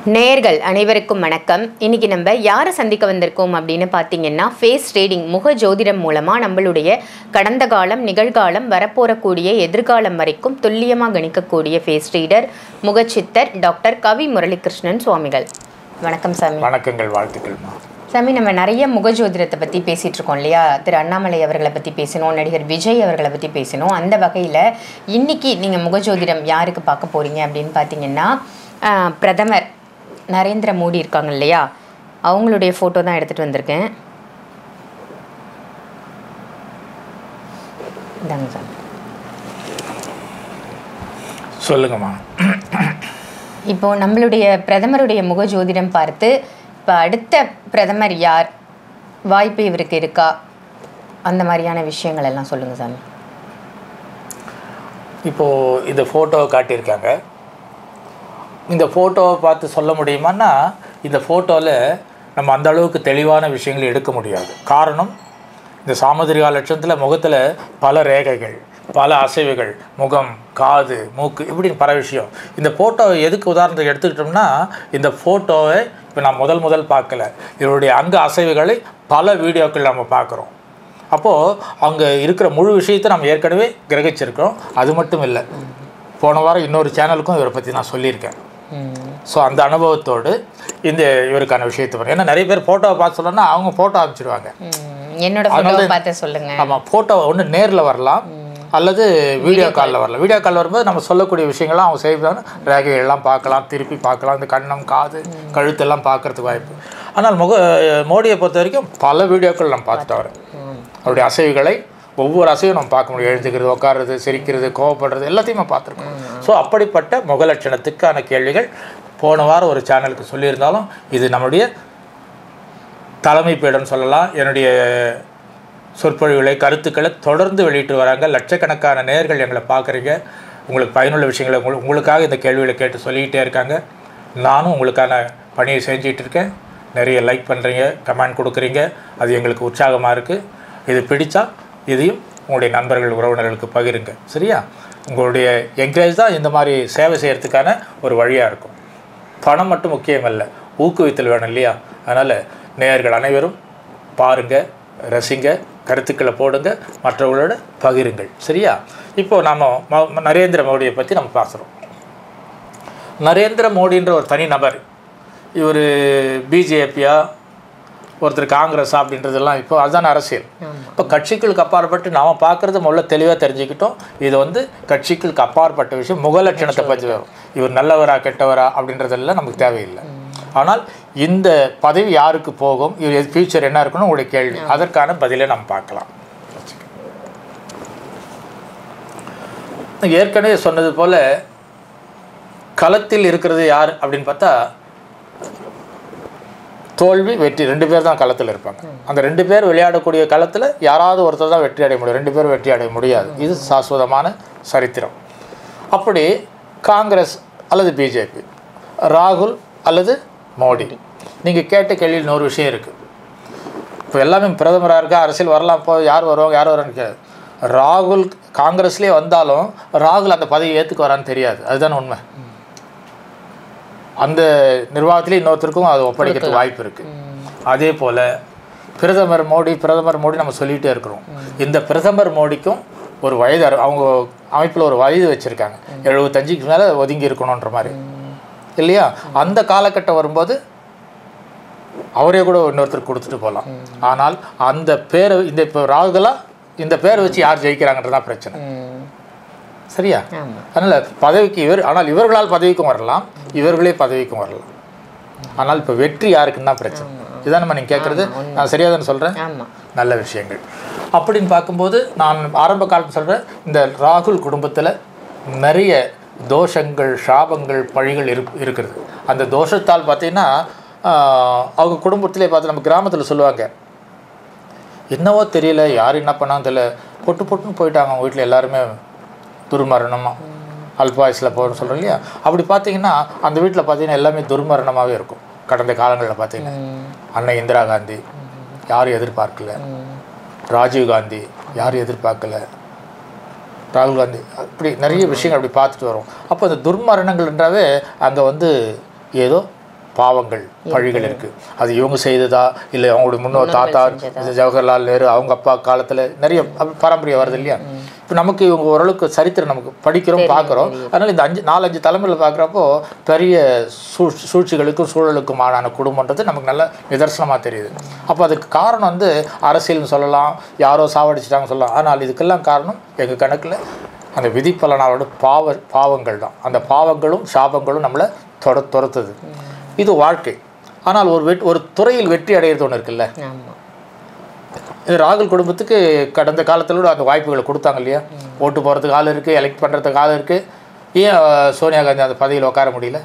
நேர்கள் அனைவருக்கும் வணக்கம் இன்னைக்கு நம்ம யாரை சந்திக்க வந்திருக்கோம் அப்படின்னு பார்த்தீங்கன்னா ஃபேஸ் ரீடிங் முக ஜோதிடம் மூலமாக நம்மளுடைய கடந்த காலம் நிகழ்காலம் வரப்போறக்கூடிய எதிர்காலம் வரைக்கும் துல்லியமாக கணிக்கக்கூடிய ஃபேஸ் ரீடர் முகச்சித்தர் டாக்டர் கவி முரளிகிருஷ்ணன் சுவாமிகள் வணக்கம் சாமி வணக்கங்கள் வாழ்த்துக்கள்மா சாமி நம்ம நிறைய முக ஜோதிடத்தை பற்றி பேசிகிட்டு இருக்கோம் இல்லையா திரு அண்ணாமலை அவர்களை பற்றி பேசினோம் நடிகர் விஜய் அவர்களை பற்றி பேசினோம் அந்த வகையில் இன்னைக்கு நீங்கள் முக ஜோதிடம் யாருக்கு பார்க்க போகிறீங்க அப்படின்னு பார்த்தீங்கன்னா ஆஹ், பிரதமர் நரேந்திர மோடி இருக்காங்க இல்லையா அவங்களுடைய ஃபோட்டோ தான் எடுத்துகிட்டு வந்திருக்கேன் இந்தாங்க சார் சொல்லுங்கம்மா இப்போ நம்மளுடைய பிரதமருடைய முக ஜோதிடம் பார்த்து இப்போ அடுத்த பிரதமர் யார் வாய்ப்பு இவருக்கு இருக்கா அந்த மாதிரியான விஷயங்கள் எல்லாம் சொல்லுங்கள் சாமி இப்போது இந்த ஃபோட்டோவை காட்டியிருக்காங்க இந்த ஃபோட்டோவை பார்த்து சொல்ல முடியுமான்னா இந்த ஃபோட்டோவில் நம்ம அந்த அளவுக்கு தெளிவான விஷயங்களை எடுக்க முடியாது காரணம் இந்த சாமுதிரிகா லட்சத்தில் முகத்தில் பல ரேகைகள் பல அசைவுகள் முகம் காது மூக்கு இப்படின்னு பல விஷயம் இந்த ஃபோட்டோவை எதுக்கு உதாரணத்துக்கு எடுத்துக்கிட்டோம்னா இந்த ஃபோட்டோவை இப்போ நான் முதல் முதல் பார்க்கல இவருடைய அங்க அசைவுகளை பல வீடியோக்கள் நம்ம பார்க்குறோம் அப்போது அங்கே இருக்கிற முழு விஷயத்தை நம்ம ஏற்கனவே கிரகிச்சிருக்கிறோம் அது மட்டும் இல்லை போன வாரம் இன்னொரு சேனலுக்கும் இவரை பற்றி நான் சொல்லியிருக்கேன் ஸோ அந்த அனுபவத்தோடு இந்த இவருக்கான விஷயத்தை வரும் ஏன்னா நிறைய பேர் ஃபோட்டோவை பார்த்து சொல்லணும்னா அவங்க ஃபோட்டோ அனுப்பிச்சிடுவாங்க ம், என்னோட ஃபோட்டோவை பார்த்து சொல்லுங்க ஆமாம் ஃபோட்டோ ஒன்று நேரில் வரலாம் அல்லது வீடியோ காலில் வரலாம் வீடியோ கால் வரும்போது நம்ம சொல்லக்கூடிய விஷயங்கள்லாம் அவங்க செய்வாங்க ரேகைகள்லாம் பார்க்கலாம் திருப்பி பார்க்கலாம் இந்த கண்ணம் காது கழுத்தெல்லாம் பார்க்கறதுக்கு வாய்ப்பு ஆனால் முக மோடியை பொறுத்த வரைக்கும் பல வீடியோக்கள் நம்ம பார்த்துட்டு வரேன் அவருடைய அசைவுகளை ஒவ்வொரு அசைவும் நம்ம பார்க்க முடியும் எழுந்துக்கிறது உட்காருறது சிரிக்கிறது கோவப்படுறது எல்லாத்தையும் நம்ம பார்த்துருக்கோம் ஸோ அப்படிப்பட்ட முகலட்சணத்துக்கான கேள்விகள் போன வாரம் ஒரு சேனலுக்கு சொல்லியிருந்தாலும் இது நம்முடைய தலைமை பீடம் சொல்லலாம் என்னுடைய சொற்பொழிவுகளை கருத்துக்களை தொடர்ந்து வெளியிட்டு வராங்க லட்சக்கணக்கான நேயர்கள் எங்களை பார்க்குறீங்க உங்களுக்கு பயனுள்ள விஷயங்களை உங்கள் உங்களுக்காக இந்த கேள்விகளை கேட்டு சொல்லிக்கிட்டே இருக்காங்க நானும் உங்களுக்கான பணியை செஞ்சிட்டு இருக்கேன் நிறைய லைக் பண்ணுறீங்க கமெண்ட் கொடுக்குறீங்க அது எங்களுக்கு உற்சாகமாக இருக்குது இது பிடிச்சா இதையும் உங்களுடைய நண்பர்கள் உறவினர்களுக்கு பகிருங்க சரியா உங்களுடைய என்கரேஜ் தான் இந்த மாதிரி சேவை செய்கிறதுக்கான ஒரு வழியாக இருக்கும் பணம் மட்டும் முக்கியமல்ல ஊக்குவித்தல் வேணும் இல்லையா அதனால் நேயர்கள் அனைவரும் பாருங்க ரசிங்க கருத்துக்களை போடுங்க மற்றவர்களோட பகிருங்கள் சரியா இப்போ நாம் நரேந்திர மோடியை பற்றி நம்ம பேசுகிறோம் நரேந்திர மோடின்ற ஒரு தனி நபர் இவர் பிஜேபியா ஒருத்தர் காங்கிரஸ் அப்படின்றதெல்லாம் இப்போ அதுதான் அரசியல் இப்போ கட்சிகளுக்கு அப்பாற்பட்டு நாம் பார்க்குறது முதல்ல தெளிவாக தெரிஞ்சுக்கிட்டோம் இது வந்து கட்சிகளுக்கு அப்பாற்பட்ட விஷயம் முகலட்சணத்தை பற்றி வரும் இவர் நல்லவரா கெட்டவரா அப்படின்றதெல்லாம் நமக்கு தேவையில்லை ஆனால் இந்த பதவி யாருக்கு போகும் இவர் ஃபியூச்சர் என்ன இருக்குன்னு உங்களுடைய கேள்வி அதற்கான பதிலை நம்ம பார்க்கலாம் ஏற்கனவே சொன்னது போல களத்தில் இருக்கிறது யார் அப்படின்னு பார்த்தா தோல்வி வெற்றி ரெண்டு பேர் தான் களத்தில் இருப்பாங்க அந்த ரெண்டு பேர் விளையாடக்கூடிய களத்தில் யாராவது ஒருத்தர் தான் வெற்றி அடைய முடியும் ரெண்டு பேரும் வெற்றி அடைய முடியாது இது சாஸ்வதமான சரித்திரம் அப்படி காங்கிரஸ் அல்லது பிஜேபி ராகுல் அல்லது மோடி நீங்கள் கேட்ட கேள்வியில் இன்னொரு விஷயம் இருக்குது இப்போ எல்லாமே பிரதமராக இருக்கா அரசியல் வரலாம் இப்போ யார் வருவாங்க யார் வருவான்னு கேட்காது ராகுல் காங்கிரஸ்லேயே வந்தாலும் ராகுல் அந்த பதவி ஏற்றுக்கு வரான்னு தெரியாது அதுதானே உண்மை அந்த நிர்வாகத்திலே இன்னொருத்தருக்கும் அது ஒப்படைக்கிறதுக்கு வாய்ப்பு இருக்குது அதே போல் பிரதமர் மோடி பிரதமர் மோடி நம்ம சொல்லிகிட்டே இருக்கிறோம் இந்த பிரதமர் மோடிக்கும் ஒரு வயது அரு- அவங்க அமைப்பில் ஒரு வயது வச்சுருக்காங்க எழுபத்தஞ்சுக்கு மேலே ஒதுங்கி இருக்கணுன்ற மாதிரி இல்லையா அந்த காலகட்டம் வரும்போது அவரே கூட இன்னொருத்தர் கொடுத்துட்டு போகலாம் ஆனால் அந்த பேரை இந்த இப்போ ராகுலா இந்த பேரை வச்சு யார் ஜெயிக்கிறாங்கன்றதான் பிரச்சனை சரியா ஆமாம் அதனால் பதவிக்கு இவர் ஆனால் இவர்களால் பதவிக்கும் வரலாம் இவர்களே பதவிக்கும் வரலாம் ஆனால் இப்போ வெற்றி யாருக்குன்னு தான் பிரச்சனை இதான் நம்ம நீங்கள் கேட்குறது நான் சரியாக தானே சொல்கிறேன் ஆமாம் நல்ல விஷயங்கள் அப்படின்னு பார்க்கும்போது நான் ஆரம்ப காலத்தில் சொல்கிறேன் இந்த ராகுல் குடும்பத்தில் நிறைய தோஷங்கள் சாபங்கள் பழிகள் இரு இருக்கிறது அந்த தோஷத்தால் பார்த்தீங்கன்னா ஆஹ், அவங்க குடும்பத்திலே பார்த்து நம்ம கிராமத்தில் சொல்லுவாங்க என்னவோ தெரியல யார் என்ன பண்ணான்னு தெரியல பொட்டு பொட்டுன்னு போயிட்டாங்க அவங்க வீட்டில் எல்லாருமே துர்மரணமாக அல்பாயுஸில் போகிறோம்னு சொல்கிறோம் இல்லையா அப்படி பார்த்தீங்கன்னா அந்த வீட்டில் பார்த்தீங்கன்னா எல்லாமே துர்மரணமாகவே இருக்கும் கடந்த காலங்களில் பார்த்தீங்கன்னா அன்னை இந்திரா காந்தி யாரும் எதிர்பார்க்கல ராஜீவ் காந்தி யாரும் எதிர்பார்க்கல ராகுல் காந்தி அப்படி நிறைய விஷயங்கள் அப்படி பார்த்துட்டு வரோம் அப்போ அந்த துர்மரணங்கள்ன்றாவே அங்கே வந்து ஏதோ பாவங்கள் பழிகள் இருக்கு அது இவங்க செய்ததா இல்லை அவங்களுடைய முன்னோர் தாத்தா ஜவஹர்லால் நேரு அவங்க அப்பா காலத்துல நிறைய அப்ப பாரம்பரியம் வருது இல்லையா இப்போ நமக்கு இவங்க ஓரளவுக்கு சரித்திரம் நமக்கு படிக்கிறோம் பார்க்குறோம் அதனால இந்த அஞ்சு நாலஞ்சு தலைமுறையில் பார்க்குறப்போ பெரிய சூழ் சூழ்ச்சிகளுக்கும் சூழலுக்குமானான குடும்பன்றது நமக்கு நல்ல நிதர்சனமாக தெரியுது அப்போ அதுக்கு காரணம் வந்து அரசியல்னு சொல்லலாம் யாரோ சாவடிச்சிட்டாங்க சொல்லலாம் ஆனால் இதுக்கெல்லாம் காரணம் எங்கள் கணக்கில் அந்த விதிப்பலனாவோட பாவ பாவங்கள் தான் அந்த பாவங்களும் சாபங்களும் நம்மளை தொட துரத்துது இது வாழ்க்கை ஆனால் ஒரு வெட் ஒரு துறையில் வெற்றி அடையிறது ஒன்று இருக்குல்ல ஆமா இது ராகுல் குடும்பத்துக்கு கடந்த காலத்தில் கூட அந்த வாய்ப்புகளை கொடுத்தாங்க இல்லையா ஓட்டு போகிறதுக்கு ஆள் இருக்குது எலெக்ட் பண்ணுறதுக்கு ஆள் இருக்குது ஏன் அஹ், சோனியா காந்தி அந்த பதவியில் உட்கார முடியல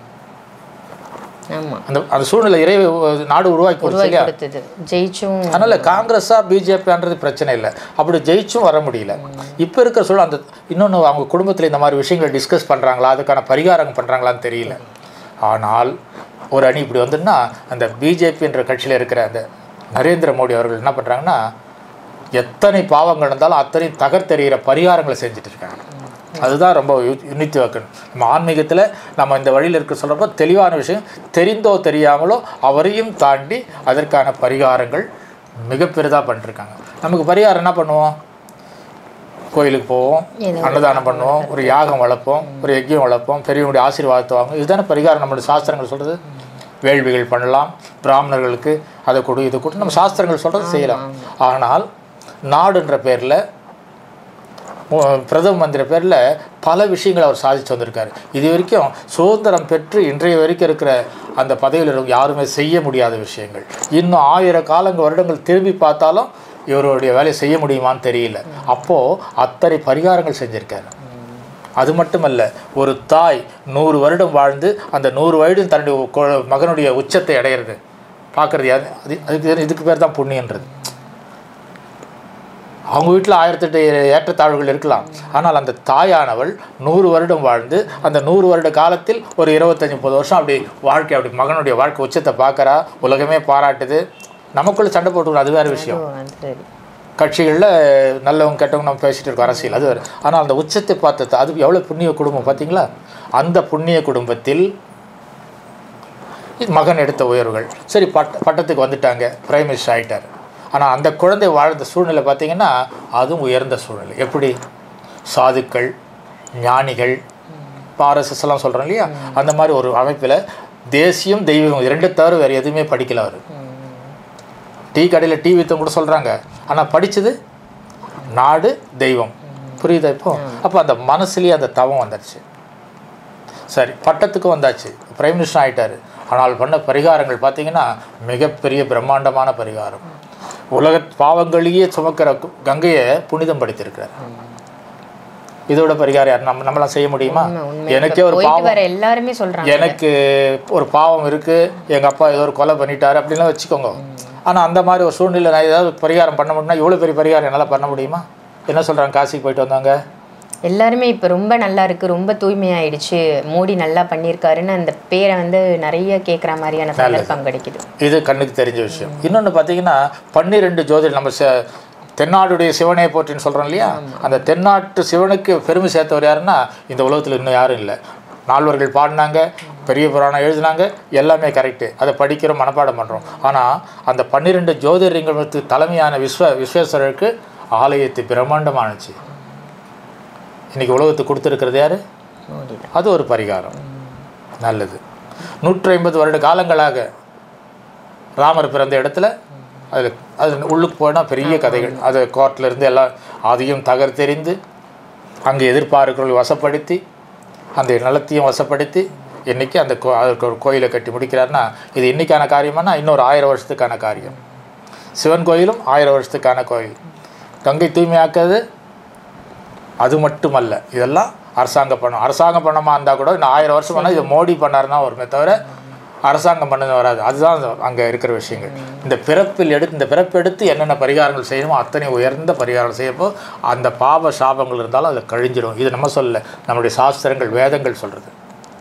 ஆமா அந்த அந்த சூழ்நிலை இறை நாடு உருவாக்கி கொடுத்து உருவாக்கி இல்லையா கொடுத்தது ஜெயிச்சும் அதனால் காங்கிரஸா பிஜேபின்றது பிரச்சனை இல்லை அப்படி ஜெயிச்சும் வர முடியல இப்போ இருக்கிற சூழல் அந்த இன்னொன்று அவங்க குடும்பத்தில் இந்த மாதிரி விஷயங்களை டிஸ்கஸ் பண்ணுறாங்களா அதுக்கான பரிகாரம் பண்ணுறாங்களான்னு தெரியல ஆனால் ஒரு அணி இப்படி வந்துன்னா அந்த பிஜேபி என்ற கட்சியில் இருக்கிற அந்த நரேந்திர மோடி அவர்கள் என்ன பண்ணுறாங்கன்னா எத்தனை பாவங்கள் இருந்தாலும் அத்தனை தகர்த்தெறிகிற பரிகாரங்களை செஞ்சுட்டு இருக்காங்க அதுதான் ரொம்ப யு- யுனித்து வைக்கணும் நம்ம ஆன்மீகத்தில் நம்ம இந்த வழியில் இருக்க சொல்கிறப்போ தெளிவான விஷயம் தெரிந்தோ தெரியாமலோ அவரையும் தாண்டி அதற்கான பரிகாரங்கள் மிக பெரிதாக பண்ணிருக்காங்க நமக்கு பரிகாரம் என்ன பண்ணுவோம் கோயிலுக்கு போவோம் ஏதோ அன்னதானம் பண்ணுவோம் ஒரு யாகம் வளர்ப்போம் ஒரு யஜ்யம் வளர்ப்போம் பெரியவங்களுடைய ஆசீர்வாதத்தை வாங்க இதுதானே பரிகாரம் நம்மளுடைய சாஸ்திரங்கள் சொல்கிறது வேள்விகள் பண்ணலாம் பிராமணர்களுக்கு அதை கொடு இது கொடு நம்ம சாஸ்திரங்கள் சொல்கிறது செய்யலாம் ஆனால் நாடுன்ற பேரில் பிரதம மந்திரி பேரில் பல விஷயங்களை அவர் சாதிச்சு வந்திருக்காரு இது வரைக்கும் சுதந்திரம் பெற்று இன்றைய வரைக்கும் இருக்கிற அந்த பதவியில் இருக்க யாருமே செய்ய முடியாத விஷயங்கள் இன்னும் ஆயிரம் காலங்கள் வருடங்கள் திரும்பி பார்த்தாலும் இவருடைய வேலையை செய்ய முடியுமான்னு தெரியல அப்போது அத்தனை பரிகாரங்கள் செஞ்சுருக்காரு அது மட்டுமல்ல ஒரு தாய் நூறு வருடம் வாழ்ந்து அந்த நூறு வயது தன்னுடைய கொ- மகனுடைய உச்சத்தை அடையிறது பார்க்குறது யாரு அது அதுக்கு இதுக்கு பேர் தான் புண்ணியன்றது அவங்க வீட்டில் ஆயிரத்தெட்டு ஏற்றத்தாழ்வுகள் இருக்கலாம் ஆனால் அந்த தாயானவள் நூறு வருடம் வாழ்ந்து அந்த நூறு வருட காலத்தில் ஒரு இருபத்தஞ்சி முப்பது வருஷம் அப்படி வாழ்க்கை அப்படி மகனுடைய வாழ்க்கை உச்சத்தை பார்க்கறா உலகமே பாராட்டுது நமக்குள்ள சண்டை போட்டுக்கிறோம் அது வேறு விஷயம் ஓ, அது சரி கட்சிகளில் நல்லவங்க கெட்டவங்க நம்ம பேசிட்டு இருக்கோம் அரசியல் அது வேறு ஆனால் அந்த உச்சத்தை பார்த்தது அது எவ்வளோ புண்ணிய குடும்பம் பார்த்தீங்களா அந்த புண்ணிய குடும்பத்தில் இது மகன் எடுத்த உயர்வுகள் சரி பட்ட பட்டத்துக்கு வந்துட்டாங்க பிரைம் மினிஸ்டர் ஆகிட்டார் ஆனால் அந்த குழந்தை வாழ்ந்த சூழ்நிலை பார்த்தீங்கன்னா அதுவும் உயர்ந்த சூழ்நிலை எப்படி சாதுக்கள் ஞானிகள் ஆர்எஸ்எஸ் எல்லாம் சொல்கிறோம் இல்லையா அந்த மாதிரி ஒரு அமைப்பில் தேசியம் தெய்வம் இரண்டு தவிர வேறு எதுவுமே படிக்கல அவர் டீ கடையில் டீ வித்தம் கூட சொல்கிறாங்க ஆனால் படிச்சது நாடு தெய்வம் புரியுதா இப்போ அப்போ அந்த மனசுலேயே அந்த தவம் வந்துடுச்சு சரி பட்டத்துக்கும் வந்தாச்சு பிரைம் மினிஸ்டர் ஆயிட்டாரு ஆனால் பண்ண பரிகாரங்கள் பார்த்தீங்கன்னா மிகப்பெரிய பிரம்மாண்டமான பரிகாரம் உலக பாவங்களையே சுமக்கிற கு- கங்கையை புனிதம் படுத்தியிருக்கிறார் இதோட பரிகாரம் யார் நம்ம நம்மளாம் செய்ய முடியுமா உண்மை, உண்மை. எனக்கே ஒரு போயிட்டு பாவம் வர எல்லாருமே சொல்றாங்க எனக்கு ஒரு பாவம் இருக்கு எங்க அப்பா ஏதோ ஒரு கொலை பண்ணிட்டாரு அப்படின்லாம் வச்சுக்கோங்க ஆனா அந்த மாதிரி ஒரு சூழ்நிலை நான் ஏதாவது பரிகாரம் பண்ண முடியும்னா இவ்வளவு பெரிய பரிகாரம் என்னால பண்ண முடியுமா என்ன சொல்றாங்க காசிக்கு போயிட்டு வந்தாங்க எல்லாருமே இப்ப ரொம்ப நல்லா இருக்கு ரொம்ப தூய்மையாயிடுச்சு மோடி நல்லா பண்ணியிருக்காருன்னு அந்த பேரை வந்து நிறைய கேட்குற மாதிரியான சந்தர்ப்பம் கிடைக்குது இது கண்ணுக்கு தெரிஞ்ச விஷயம் இன்னொன்று பார்த்தீங்கன்னா பன்னிரெண்டு ஜோதிடர் நம்ம ச- தென்னாடுடைய சிவனை போற்றின்னு சொல்கிறோம் இல்லையா அந்த தென்னாட்டு சிவனுக்கு பெருமை சேர்த்தவர் யாருன்னா இந்த உலகத்தில் இன்னும் யாரும் இல்லை நால்வர்கள் பாடினாங்க பெரிய புராணம் எழுதினாங்க எல்லாமே கரெக்டு அதை படிக்கிறோம் மனப்பாடம் பண்ணுறோம் ஆனால் அந்த பன்னிரெண்டு ஜோதிடங்களுக்கு தலைமையான விஸ்வ விஸ்வேஸ்வரருக்கு ஆலயத்தை பிரம்மாண்டமானுச்சு இன்னைக்கு உலகத்துக்கு கொடுத்துருக்கிறது யாரு மோடி தான் அது ஒரு பரிகாரம் நல்லது நூற்றி ஐம்பது வருட காலங்களாக ராமர் பிறந்த இடத்துல அதில் அது உள்ளுக்கு போனால் பெரிய கதைகள் அது கோர்ட்ல இருந்து எல்லாம் அதையும் தகர்த்தெறிந்து அங்கே எதிர்பார்க்கிறவர்களை வசப்படுத்தி அந்த நிலத்தையும் வசப்படுத்தி இன்னைக்கு அந்த கோ அதுக்கு ஒரு கோயிலை கட்டி முடிக்கிறாருன்னா இது இன்னைக்கான காரியமானா இன்னொரு ஆயிரம் வருஷத்துக்கான காரியம் சிவன் கோயிலும் ஆயிரம் வருஷத்துக்கான கோயில் கங்கை தூய்மையாக்குறது அது மட்டுமல்ல இதெல்லாம் அரசாங்க பணம் அரசாங்க பணமாக இருந்தால் கூட இன்னும் ஆயிரம் வருஷம் பண்ணால் இது மோடி பண்ணாருன்னா வருமே தவிர அரசாங்கம் பண்ணது வராது அதுதான் அங்கே இருக்கிற விஷயங்கள் இந்த பிறப்பில் எடுத்து இந்த பிறப்பு எடுத்து என்னென்ன பரிகாரங்கள் செய்யணுமோ அத்தனை உயர்ந்த பரிகாரம் செய்யப்போ அந்த பாவ சாபங்கள் இருந்தாலும் அதில் கழிஞ்சிடும் இது நம்ம சொல்லல நம்முடைய சாஸ்திரங்கள் வேதங்கள் சொல்கிறது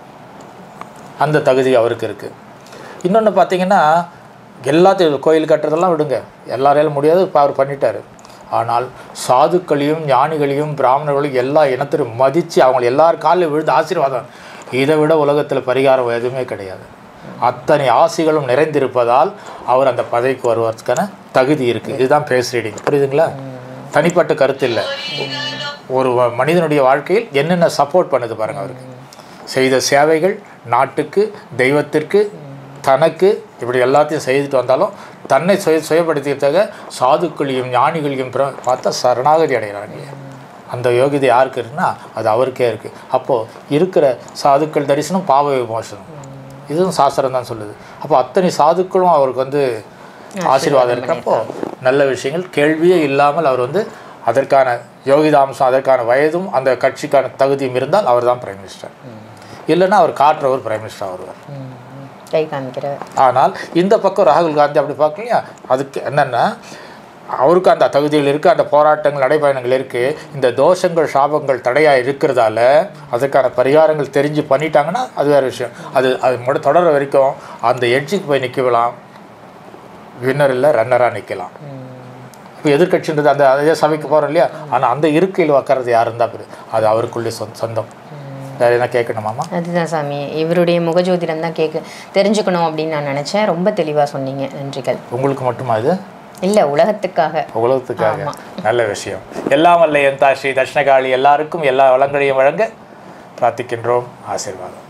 அந்த தகுதி அவருக்கு இருக்குது இன்னொன்று பார்த்தீங்கன்னா எல்லாத்தையும் கோயில் கட்டுறதெல்லாம் விடுங்க எல்லாராலும் முடியாது இப்போ அவர் பண்ணிட்டாரு ஆனால் சாதுக்களையும் ஞானிகளையும் பிராமணர்களையும் எல்லா இனத்திலும் மதித்து அவங்க எல்லார் காலில் விழுந்து ஆசீர்வாதம் இதை விட உலகத்தில் பரிகாரம் எதுவுமே கிடையாது அத்தனை ஆசிகளும் நிறைந்திருப்பதால் அவர் அந்த பதவிக்கு வருவதற்கான தகுதி இருக்குது இதுதான் பேஸ் ரீடிங் புரியுதுங்களா தனிப்பட்ட கருத்து இல்லை ஒரு வ- மனிதனுடைய வாழ்க்கையில் என்னென்ன சப்போர்ட் பண்ணுது பாருங்க அவருக்கு செய்த சேவைகள் நாட்டுக்கு தெய்வத்திற்கு தனக்கு இப்படி எல்லாத்தையும் செய்துட்டு வந்தாலும் தன்னை சுய சுயப்படுத்தியதாக சாதுக்களையும் ஞானிகளையும் பிற- பார்த்தா சரணாகதி அடைகிறாங்க அந்த யோகிதை யாருக்கு இருக்குன்னா அது அவருக்கே இருக்குது அப்போது இருக்கிற சாதுக்கள் தரிசனம் பாவ விமோசனம் இதுவும் சாஸ்திரம் தான் சொல்லுது அப்போ அத்தனை சாதுக்களும் அவருக்கு வந்து ஆசீர்வாதம் இருக்கிறப்போ நல்ல விஷயங்கள் கேள்வியே இல்லாமல் அவர் வந்து அதற்கான யோகிதாம்சம் அதற்கான வயதும் அந்த கட்சிக்கான தகுதியும் இருந்தால் அவர் தான் பிரைம் மினிஸ்டர் இல்லைன்னா அவர் காட்டுறவர் பிரைம் மினிஸ்டர் வருவார் கை காமிக்கிறவர் ஆனால் இந்த பக்கம் ராகுல் காந்தி அப்படி பார்க்கலையா அதுக்கு என்னென்னா அவருக்கு அந்த தகுதிகள் இருக்குது அந்த போராட்டங்கள் நடைபயணங்கள் இருக்குது இந்த தோஷங்கள் சாபங்கள் தடையாக இருக்கிறதால அதற்கான பரிகாரங்கள் தெரிஞ்சு பண்ணிட்டாங்கன்னா அது வேறு விஷயம் அது அது முட தொடர வரைக்கும் அந்த எட்ஜுக்கு போய் நிற்கலாம் வின்னர் இல்லை ரன்னராக நிற்கலாம் இப்போ எதிர்கட்சின்றது அந்த அதே சபைக்கு போகிறோம் இல்லையா ஆனால் அந்த இருக்கையில் உட்கார்றது யார் இருந்தால் பெரு அது அவருக்குள்ளே சொந்த சொந்தம் வேறு என்ன கேட்கணுமாமா அதுதான் சாமி இவருடைய முகஜோதிடம் தான் கேட்க தெரிஞ்சுக்கணும் அப்படின்னு நான் நினச்சேன் ரொம்ப தெளிவாக சொன்னீங்க நன்றிகள் உங்களுக்கு மட்டுமா இது இல்லை உலகத்துக்காக உலகத்துக்காக நல்ல விஷயம் எல்லாம் வல்ல என் தாஷி தட்சிணகாளி எல்லாருக்கும் எல்லா வளங்களையும் வழங்க பிரார்த்திக்கின்றோம் ஆசீர்வாதம்